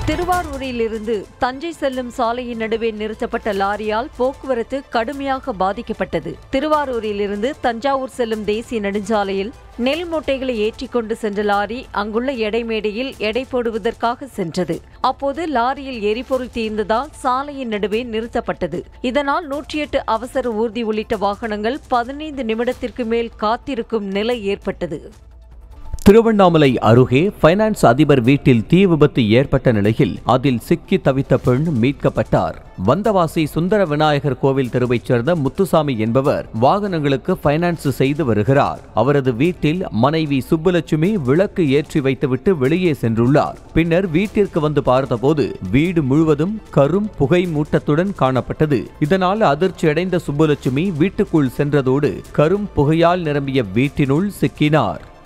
திருவாரூரிலிருந்து தஞ்சை செல்லும் சாலையின் நடுவே நிறுத்தப்பட்ட லாரியால் போக்குவரத்து கடுமையாக பாதிக்கப்பட்டது திருவாரூரிலிருந்து தஞ்சாவூர் செல்லும் தேசிய நெடுஞ்சாலையில் நெல் மூட்டைகளை ஏற்றிக்கொண்டு சென்ற லாரி அங்குள்ள எடைமேடையில் எடை போடுவதற்காக சென்றது அப்போது லாரியில் எரிபொருள் தீர்ந்ததால் சாலையின் நடுவே நிறுத்தப்பட்டது இதனால் நூற்றி எட்டு அவசர ஊர்தி உள்ளிட்ட வாகனங்கள் பதினைந்து நிமிடத்திற்கு மேல் காத்திருக்கும் நிலை ஏற்பட்டது திருவண்ணாமலை அருகே பைனான்ஸ் அதிபர் வீட்டில் தீ விபத்து ஏற்பட்ட நிலையில் அதில் சிக்கி தவித்த பெண் மீட்கப்பட்டார் வந்தவாசி சுந்தர விநாயகர் கோவில் தெருவைச் சேர்ந்த முத்துசாமி என்பவர் வாகனங்களுக்கு பைனான்ஸ் செய்து வருகிறார் அவரது வீட்டில் மனைவி சுப்புலட்சுமி விளக்கு ஏற்றி வைத்துவிட்டு வெளியே சென்றுள்ளார் பின்னர் வீட்டிற்கு வந்து பார்த்தபோது வீடு முழுவதும் கரும் புகை மூட்டத்துடன் காணப்பட்டது இதனால் அதிர்ச்சியடைந்த சுப்புலட்சுமி வீட்டுக்குள் சென்றதோடு கரும் புகையால் நிரம்பிய வீட்டினுள் சிக்கினார்